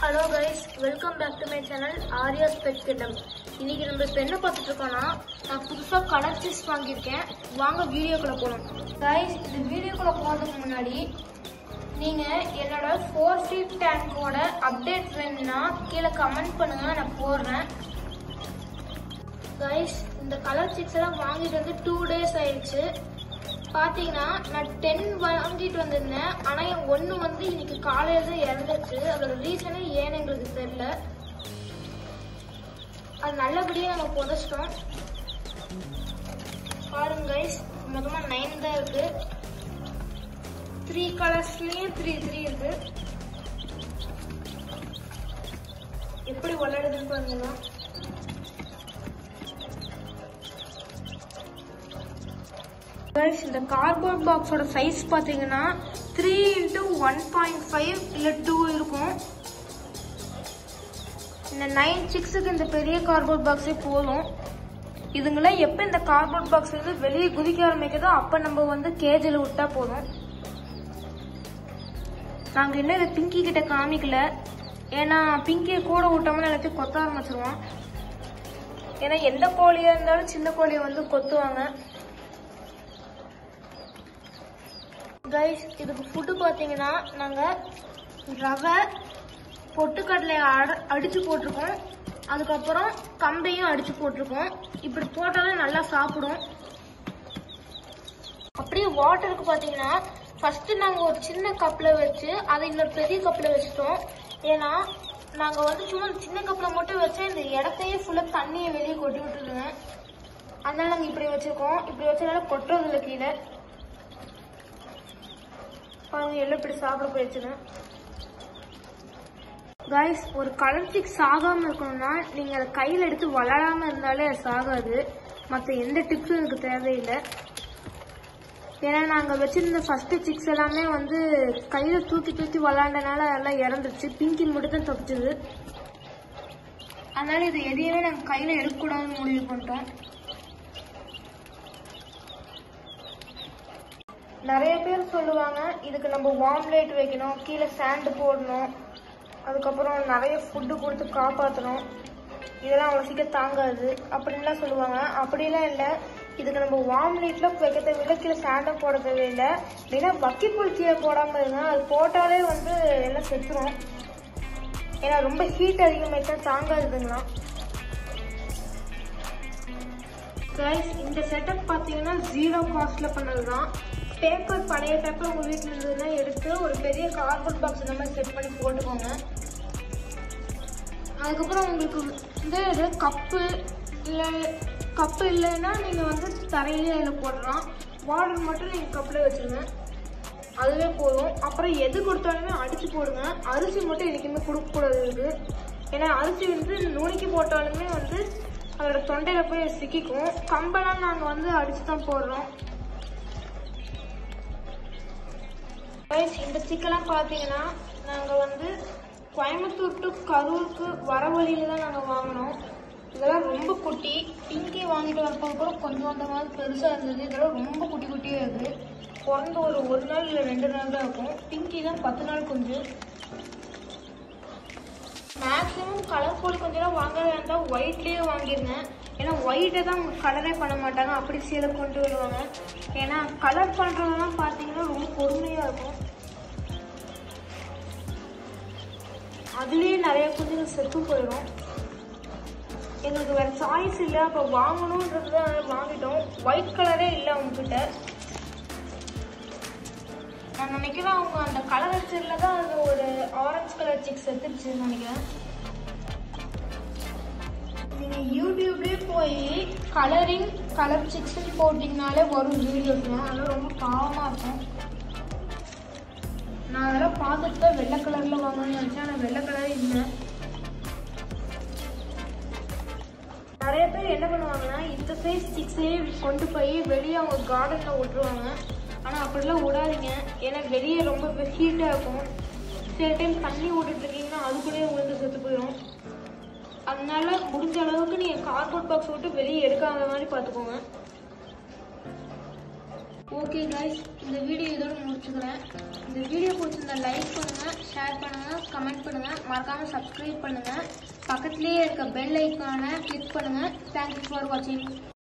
hello guys welcome back to my channel Arya ஸ்பெட் kingdom இன்னைக்கு நம்ம இப்போ என்ன பார்த்துட்டு இருக்கோம்னா நான் புதுசாக கலர் சிப்ஸ் வாங்கியிருக்கேன் வாங்க வீடியோக்குள்ள போகலாம் கைஸ் இந்த வீடியோக்குள்ள போகிறதுக்கு முன்னாடி நீங்கள் என்னோட ஃபோர் ஸ்ட்ரீட் டேங்கோட அப்டேட் வேணும்னா கீழே கமெண்ட் பண்ணுங்க நான் போடுறேன் கைஸ் இந்த கலர் சிக்ஸ் எல்லாம் வாங்கிட்டு வந்து டூ டேஸ் ஆயிடுச்சு பாத்தீங்கன்னா நான் டென் வாங்கிட்டு வந்திருந்தேன் ஆனா என் ஒண்ணு வந்து இன்னைக்கு காலையில தான் இறந்துச்சு அதோட ரீசனே ஏன்னு எங்களுக்கு தெரியல அது நல்லபடியா நம்ம புதைச்சிட்டோம் பாருங்க கைஸ் மொத்தமா நைன் தான் இருக்கு த்ரீ கலர்ஸ்லயும் த்ரீ த்ரீ இருக்கு எப்படி விளையாடுதுன்னு பாருங்க Guys, இந்த கார்ட்போர்ட் பாக்ஸோட சைஸ் பார்த்தீங்கன்னா three into one point five இல்லை டூ இருக்கும் இந்த நைன் சிக்ஸுக்கு இந்த பெரிய கார்ட்போர்ட் பாக்ஸே போதும் இதுங்களாம் எப்போ இந்த கார்ட்போர்ட் பாக்ஸ் வந்து வெளியே குதிக்க ஆரம்பிக்குதோ அப்போ நம்ம வந்து கேஜில் விட்டா போதும் நாங்கள் இன்னும் இதை பிங்கி கிட்ட காமிக்கல ஏன்னா பிங்கியை கூட விட்டோம்னா எல்லாத்தையும் கொத்த ஆரம்பிச்சிருவான் ஏன்னா எந்த கோழியாக இருந்தாலும் சின்ன கோழியை வந்து கொத்துவாங்க கைஸ் இதுக்கு ஃபுட்டு பார்த்தீங்கன்னா நாங்கள் ரவை பொட்டுக்கடலை அட அடித்து போட்டிருக்கோம் அதுக்கப்புறம் கம்பையும் அடித்து போட்டிருக்கோம் இப்படி போட்டாலே நல்லா சாப்பிடும் அப்படியே வாட்டருக்கு பார்த்தீங்கன்னா ஃபஸ்ட்டு நாங்கள் ஒரு சின்ன கப்பில் வச்சு அதை இன்னொரு பெரிய கப்பில் வச்சுட்டோம் ஏன்னா நாங்கள் வந்து சும்மா சின்ன கப்பில் மட்டும் வச்சா இந்த இடத்தையே ஃபுல்லாக தண்ணியை வெளியே கொட்டி விட்டுருங்க அதனால நாங்கள் இப்படி வச்சுருக்கோம் இப்படி வச்சனால கொட்டுறதில்ல கீழே பாருங்க எல்லாம் இப்படி சாப்பிட போயிடுச்சுங்க கைஸ் ஒரு கலர் சிக்ஸ் சாகாம இருக்கணும்னா நீங்க அதை கையில எடுத்து விளையாடாம இருந்தாலே அது சாகாது மற்ற எந்த டிப்ஸும் எனக்கு தேவையில்லை ஏன்னா நாங்கள் வச்சிருந்த ஃபர்ஸ்ட் சிக்ஸ் எல்லாமே வந்து கையில தூக்கி தூக்கி விளாண்டனால எல்லாம் இறந்துச்சு பிங்கி மட்டும் தான் தப்பிச்சது அதனால இது எதையுமே நாங்கள் கையில எடுக்கக்கூடாதுன்னு முடிவு பண்ணிட்டோம் நிறைய பேர் சொல்லுவாங்க இதுக்கு நம்ம வார்ம் லைட் வைக்கணும் கீழே சாண்டு போடணும் அதுக்கப்புறம் நிறைய ஃபுட்டு கொடுத்து காப்பாற்றணும் இதெல்லாம் அவ்வளோ சீக்கிரம் தாங்காது அப்படின்லாம் சொல்லுவாங்க அப்படிலாம் இல்லை இதுக்கு நம்ம வார்ம் லைட்லாம் வைக்க தேவையில்லை கீழே சாண்டும் போட தேவையில்லை மெயினாக பக்கெட் புல் கீழே போடாமல் இருங்க அது போட்டாலே வந்து எல்லாம் செத்துரும் ஏன்னா ரொம்ப ஹீட் அதிகமாயிட்டா தாங்காதுங்களாம் கைஸ் இந்த செட்டப் பார்த்தீங்கன்னா ஜீரோ காஸ்ட்ல பண்ணது தான் பேப்பர் பழைய பேப்பர் உங்கள் வீட்டில் இருந்ததுன்னா எடுத்து ஒரு பெரிய கார்போர்ட் பாக்ஸ் இந்த மாதிரி செட் பண்ணி போட்டுக்கோங்க அதுக்கப்புறம் உங்களுக்கு வந்து இது கப்பு இல்லை கப்பு இல்லைன்னா நீங்கள் வந்து தரையிலே அதில் போடலாம் வாட்டர் மட்டும் நீங்கள் கப்பில் வச்சுருங்க அதுவே போதும் அப்புறம் எது கொடுத்தாலுமே அடித்து போடுங்க அரிசி மட்டும் என்றைக்குமே கொடுக்கக்கூடாது இருக்கு ஏன்னா அரிசி வந்து நுணுக்கி போட்டாலுமே வந்து அதோட தொண்டையில போய் சிக்கிக்கும் கம்பெல்லாம் நாங்கள் வந்து அடிச்சு தான் போடுறோம் Guys, இந்த சிக்கெல்லாம் பார்த்தீங்கன்னா நாங்கள் வந்து கோயம்புத்தூர் டு கரூருக்கு வர வழியில தான் நாங்கள் வாங்கினோம் இதெல்லாம் ரொம்ப குட்டி பிங்கி வாங்கிட்டு வரப்போ கூட கொஞ்சம் அந்த மாதிரி பெருசாக இருந்தது இதெல்லாம் ரொம்ப குட்டி குட்டியாக இருக்குது பிறந்த ஒரு ஒரு நாள் இல்லை ரெண்டு நாள் தான் இருக்கும் பிங்கி தான் பத்து நாள் கொஞ்சம் மேக்ஸிமம் கலர் கோழி கொஞ்சம் வாங்க வேண்டாம் ஒயிட்லேயே வாங்கிருங்க ஏன்னா ஒயிட்டை தான் அவங்க கலரே பண்ண மாட்டாங்க அப்படி சீலை கொண்டு வருவாங்க ஏன்னா கலர் பண்ணுறதெல்லாம் பார்த்தீங்கன்னா ரொம்ப பொறுமையாக இருக்கும் அதுலேயே நிறைய குஞ்சுகள் செத்து போயிடும் எங்களுக்கு வேற சாய்ஸ் இல்லை அப்போ வாங்கணுன்றது தான் வாங்கிட்டோம் ஒயிட் கலரே இல்லை அவங்கக்கிட்ட நான் நினைக்கிறேன் அவங்க அந்த கலர் அடிச்சதுல தான் அது ஒரு ஆரஞ்சு கலர் சிக்ஸ் செத்துருச்சுன்னு நினைக்கிறேன் நீங்க யூடியூப்லயே போய் கலரிங் கலர் சிக்ஸ்ன்னு போட்டிங்கனாலே வரும் வீடியோஸ்ல அதெல்லாம் ரொம்ப பாவமா இருக்கும் நான் அதெல்லாம் பார்த்துட்டு தான் வெள்ளை கலர்ல வாங்கணும்னு நினைச்சேன் ஆனால் வெள்ளை கலரே இல்லை நிறைய பேர் என்ன பண்ணுவாங்கன்னா இந்த சைஸ் சிக்ஸே கொண்டு போய் வெளியே அவங்க கார்டனில் விட்டுருவாங்க ஆனால் அப்படிலாம் விடாதீங்க ஏன்னா வெளியே ரொம்ப ஹீட்டாக இருக்கும் சில டைம் தண்ணி விட்டுட்டு இருக்கீங்கன்னா அதுக்குள்ளேயே விழுந்து செத்து போயிடும் அதனால முடிஞ்ச அளவுக்கு நீங்கள் கார்போர்ட் பாக்ஸ் விட்டு வெளியே எடுக்காத மாதிரி பார்த்துக்கோங்க ஓகே guys இந்த வீடியோ இதோட முடிச்சுக்கிறேன் இந்த வீடியோ பிடிச்சிருந்தா லைக் பண்ணுங்க ஷேர் பண்ணுங்க கமெண்ட் பண்ணுங்க மறக்காம சப்ஸ்கிரைப் பண்ணுங்க பக்கத்துலேயே இருக்க பெல் ஐக்கானை கிளிக் பண்ணுங்க தேங்க்யூ ஃபார் வாட்சிங்